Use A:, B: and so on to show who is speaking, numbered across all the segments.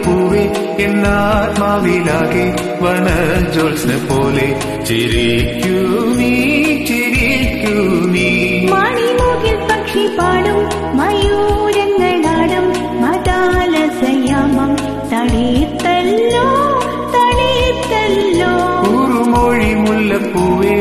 A: മുല്ലപ്പൂവേ എന്നാത്മാവിലാകെ വനജോത്സ്ന പോലെ ചിരിക്കൂ നീ ചിരിക്കൂ നീ
B: മണിമൂകിൽ പക്ഷി പാടും മയൂരങ്ങളാടും മതാലസയാമം തളിത്തല്ലോ തളിത്തല്ലോ
A: കുറുമൊഴി മുല്ലപ്പൂവേ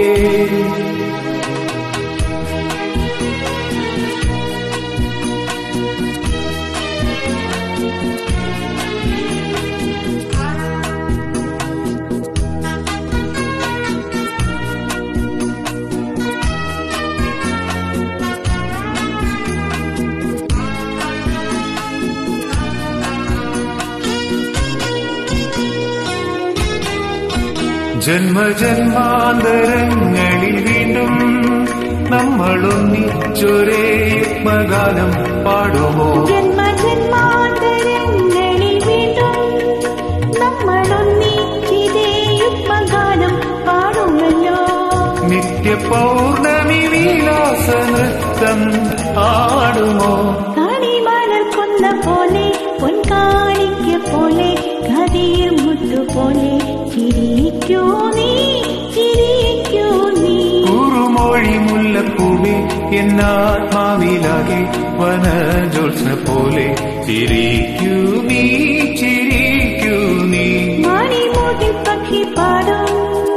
A: ജന്മജന്മാന്തരങ്ങളിൽ വീണ്ടും നമ്മളൊന്നിച്ചൊരേ യുഗ്മഗാനം പാടുമോ
B: ജന്മജന്മാന്തരങ്ങളിൽ വീണ്ടും നമ്മളൊന്നിച്ചിതേ യുഗ്മഗാനം പാടുമല്ലോ
A: നിത്യ പൗർണമി വിലാസ നൃത്തം ആടുമോ
B: കാണിമലർ കൊന്ന പോലെ പൊൻകാണിക്ക പോലെ കതിർ മുത്തു പോലെ ചിരിക്കൂ നീ ചിരിക്കൂ നീ
A: കുറുമൊഴി മുല്ലപ്പൂവേ എന്നാത്മാവിലാകെ വനജോത്സ്ന പോലെ ചിരിക്കൂ നീ ചിരിക്കൂ നീ
B: മണിമൂകിൽ പക്ഷി പാടും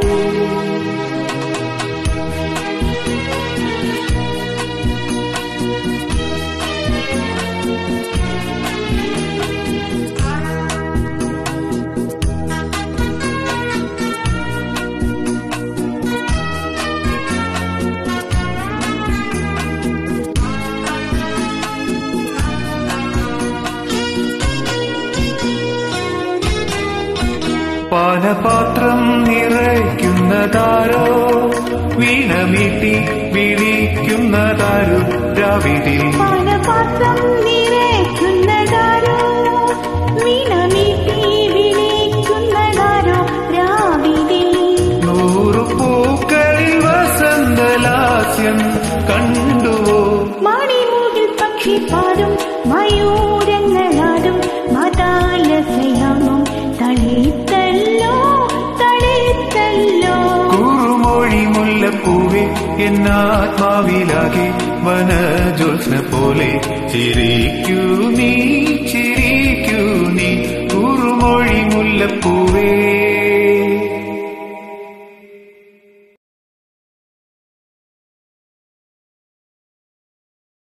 A: പാനപാത്രം നിറയ്ക്കുന്നതാരോ വീണമീട്ടി വിളിക്കുന്നതാരോ രാവിതിൽ
B: പാനപാത്രം നിറയ്ക്കുന്നതാരോ വീണമീട്ടി വിളിക്കുന്നതാരോ രാവിലെ
A: നൂറു പൂക്കളിൽ വസന്തലാസ്യം കണ്ടുവോ
B: മണിമൂകിൽ പക്ഷി പാടും മയൂരങ്ങളാടും മതാലസയാമം തളിത്തല്ലോ തളിത്തല്ലോ
A: കുറുമൊഴി മുല്ലപ്പൂവേ എന്നാത്മാവിലാകെ വനജോത്സ്ന പോലെ ചിരിക്കൂ നീ ചിരിക്കൂ നീ കുറുമൊഴി മുല്ലപ്പൂ